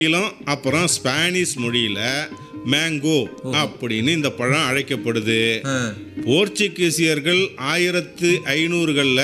ஆங்கிலம் அப்புறம் ஸ்பானிஷ் மொழியில மேங்கோ அப்படின்னு இந்த பழம் அழைக்கப்படுது ஆ, போர்ச்சுகீசியர்கள் ஆயிரத்து ஐநூறுகளில்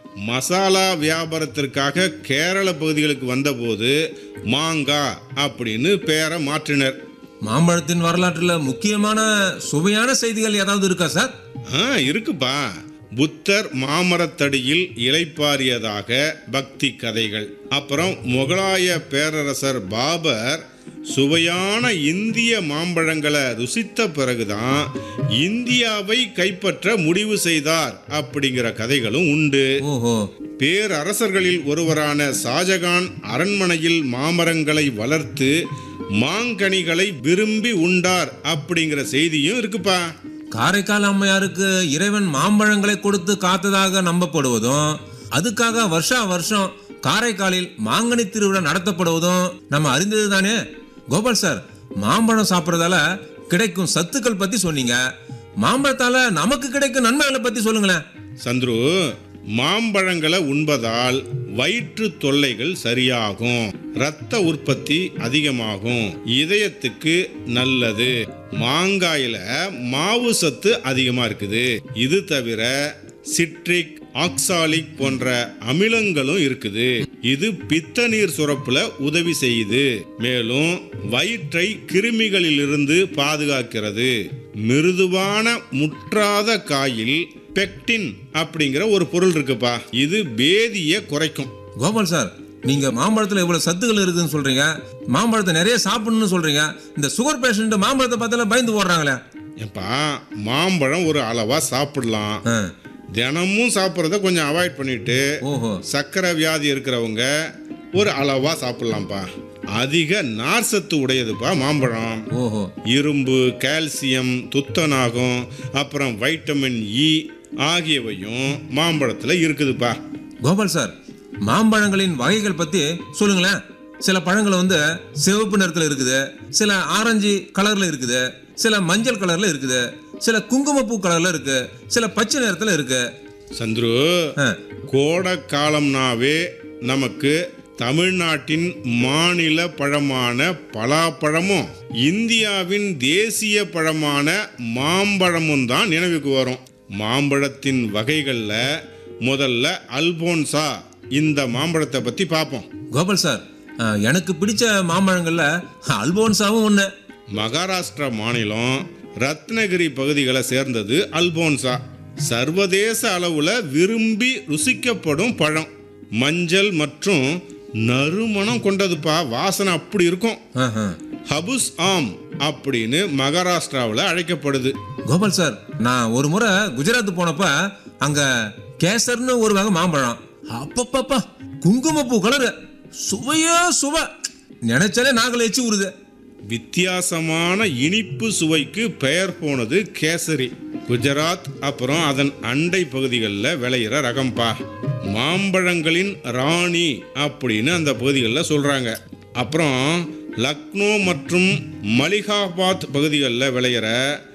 மசாலா வியாபாரத்திற்காக கேரள பகுதிகளுக்கு வந்தபோது மாங்கா அப்படின்னு பெயரை மாற்றினர் மாம்பழத்தின் வரலாற்றுல முக்கியமான சுவையான செய்திகள் ஏதாவது இருக்கா சார் ஆ இருக்குப்பா புத்தர் மாமரத்தடியில் இளைப்பாரியதாக பக்தி கதைகள் அப்புறம் முகலாய பேரரசர் பாபர் சுவையான இந்திய மாம்பழங்களை ருசித்த பிறகுதான் இந்தியாவை கைப்பற்ற முடிவு செய்தார் அப்படிங்கிற கதைகளும் உண்டு ஓஹோ பேரரசர்களில் ஒருவரான ஷாஜகான் அரண்மனையில் மாமரங்களை வளர்த்து மாங்கனிகளை விரும்பி உண்டார் அப்படிங்கிற செய்தியும் இருக்குப்பா காரைக்கால் அம்மையாருக்கு இறைவன் மாம்பழங்களை கொடுத்து காத்ததாக நம்பப்படுவதும் அதுக்காக வருஷா வருஷம் காரைக்காலில் மாங்கனி திருவிழா நடத்தப்படுவதும் நம்ம அறிந்தது தானே கோபால் சார் மாம்பழம் சாப்பிட்றதால கிடைக்கும் சத்துக்கள் பத்தி சொன்னீங்க மாம்பழத்தால நமக்கு கிடைக்கும் நன்மைகளை பத்தி சொல்லுங்களேன் சந்துரு மாம்பழங்களை உண்பதால் வயிற்று தொல்லைகள் சரியாகும் இரத்த உற்பத்தி அதிகமாகும் இதயத்துக்கு நல்லது மாங்காயில மாவு சத்து அதிகமா இருக்குது இது தவிர சிட்ரிக் ஆக்சாலிக் போன்ற அமிலங்களும் இருக்குது இது பித்த நீர் சுரப்புல உதவி செய்யுது மேலும் வயிற்றை கிருமிகளிலிருந்து பாதுகாக்கிறது மிருதுவான முற்றாத காயில் பெக்டின் அப்படிங்கிற ஒரு பொருள் இருக்குப்பா இது பேதியை குறைக்கும் கோபால் சார் நீங்க மாம்பழத்துல இவ்வளவு சத்துக்கள் இருக்குதுன்னு சொல்றீங்க மாம்பழத்தை நிறைய சாப்பிடணும்னு சொல்றீங்க இந்த சுகர் பேஷண்ட் மாம்பழத்தை பார்த்தால பயந்து ஓடுறாங்களே ஏப்பா மாம்பழம் ஒரு அளவா சாப்பிடலாம் ஆ, தினமும் சாப்பிட்றத கொஞ்சம் அவாய்ட் பண்ணிட்டு ஓஹோ சர்க்கரை வியாதி இருக்கிறவங்க ஒரு அளவா சாப்பிடலாம்ப்பா அதிக நார் சத்து உடையதுப்பா மாம்பழம் ஓஹோ இரும்பு கால்சியம் துத்தநாகம் அப்புறம் வைட்டமின் இ ஆகியவையும் மாம்பழத்தில் இருக்குதுப்பா கோபால் சார் மாம்பழங்களின் வகைகள் பத்தி சொல்லுங்களேன் சில பழங்கள் வந்து சிவப்பு நிறத்துல இருக்குது சில ஆரஞ்சு கலர்ல இருக்குது சில மஞ்சள் கலர்ல இருக்குது சில குங்குமப்பூ கலர்ல இருக்கு சில பச்சை நிறத்துல இருக்கு சந்துரு ஆ, கோடை காலம்னாவே நமக்கு தமிழ்நாட்டின் மாநில பழமான பலாப்பழமும் இந்தியாவின் தேசிய பழமான மாம்பழமும் தான் நினைவுக்கு வரும் மாம்பழத்தின் வகைகளில் முதல்ல அல்போன்சா இந்த மாம்பழத்தை பற்றி பார்ப்போம் கோபால் சார் ஆ, எனக்கு பிடிச்ச மாம்பழங்கள்ல அல்போன்சாவும் ஒண்ணு மகாராஷ்டிரா மாநிலம் ரத்னகிரி பகுதிகளை சேர்ந்தது அல்போன்சா சர்வதேச அளவுல விரும்பி ருசிக்கப்படும் பழம் மஞ்சள் மற்றும் நறுமணம் கொண்டதுப்பா வாசனை அப்படி இருக்கும் ஆஹா. ஹபுஸ் ஆம் அப்படின்னு மகாராஷ்டிராவில் அழைக்கப்படுது கோபால் சார் நான் ஒரு முறை குஜராத் போனப்ப அங்க கேசர்னு ஒரு வகை மாம்பழம் அப்பப்பப்பா குங்குமப்பூ கலரு சுவையா சுவை நினைச்சாலே நாங்கள் எச்சி ஊறுது வித்தியாசமான இனிப்பு சுவைக்கு பெயர் போனது கேசரி குஜராத் அப்புறம் அதன் அண்டை பகுதிகளில் விளையிற ரகம்பா மாம்பழங்களின் ராணி அப்படின்னு அந்த பகுதிகளில் சொல்றாங்க அப்புறம் லக்னோ மற்றும் மலிகாபாத் பகுதிகளில் விளையிற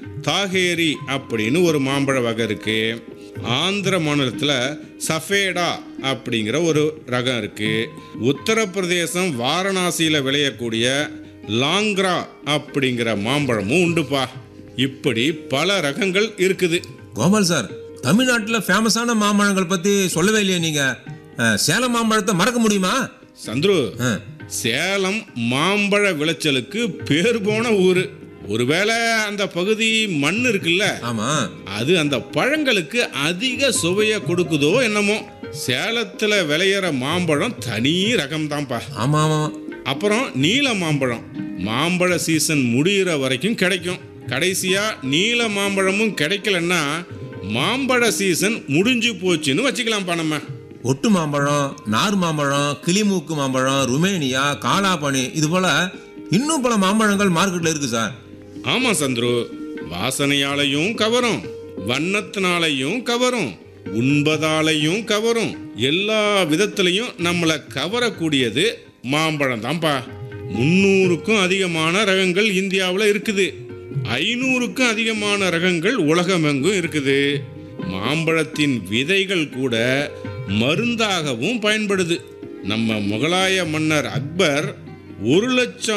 தாகேரி அப்படின்னு ஒரு மாம்பழ வகை இருக்கு ஆந்திர மாநிலத்தில் சஃபேடா அப்படிங்கிற ஒரு ரகம் இருக்கு உத்தரப்பிரதேசம் வாரணாசியில் விளையக்கூடிய லாங்க்ரா அப்படிங்கிற மாம்பழமும் உண்டுப்பா இப்படி பல ரகங்கள் இருக்குது கோபால் சார் தமிழ்நாட்டில் ஃபேமஸான மாம்பழங்கள் பத்தி சொல்லவே இல்லையே நீங்க அஹ், சேலம் மாம்பழத்தை மறக்க முடியுமா சந்துரு அஹ், சேலம் மாம்பழ விளைச்சலுக்கு பேர் போன ஊர் ஒருவேளை அந்த பகுதி மண் இருக்குல்ல ஆமா அது அந்த பழங்களுக்கு அதிக சுவையை கொடுக்குதோ என்னமோ சேலத்துல விளையிற மாம்பழம் தனி ரகம்தான்ப்பா ஆமா ஆமா அப்புறம் நீல மாம்பழம் மாம்பழ சீசன் முடியிற வரைக்கும் கிடைக்கும் கடைசியா நீல மாம்பழமும் கிடைக்கலன்னா மாம்பழ சீசன் முடிஞ்சு போச்சுன்னு வச்சுக்கலாம்ப்பா நம்ம ஒட்டு மாம்பழம் நார் மாம்பழம் கிளிமூக்கு மாம்பழம் ருமேனியா காலாபனி இது போல இன்னும் பல மாம்பழங்கள் மார்க்கெட்ல இருக்கு சார் ஆமா சந்துரு வாசனையாலையும் கவரும் வண்ணத்தினாலையும் கவரும் உண்பதாலையும் கவரும் எல்லா விதத்திலையும் நம்மளை கவரக்கூடியது மாம்பழம் தான்ப்பா முன்னூறுக்கும் அதிகமான ரகங்கள் இந்தியாவில் இருக்குது ஐநூறுக்கும் அதிகமான ரகங்கள் உலகமெங்கும் இருக்குது மாம்பழத்தின் விதைகள் கூட மருந்தாகவும் பயன்படுது நம்ம முகலாய மன்னர் அக்பர் ஒரு லட்சம்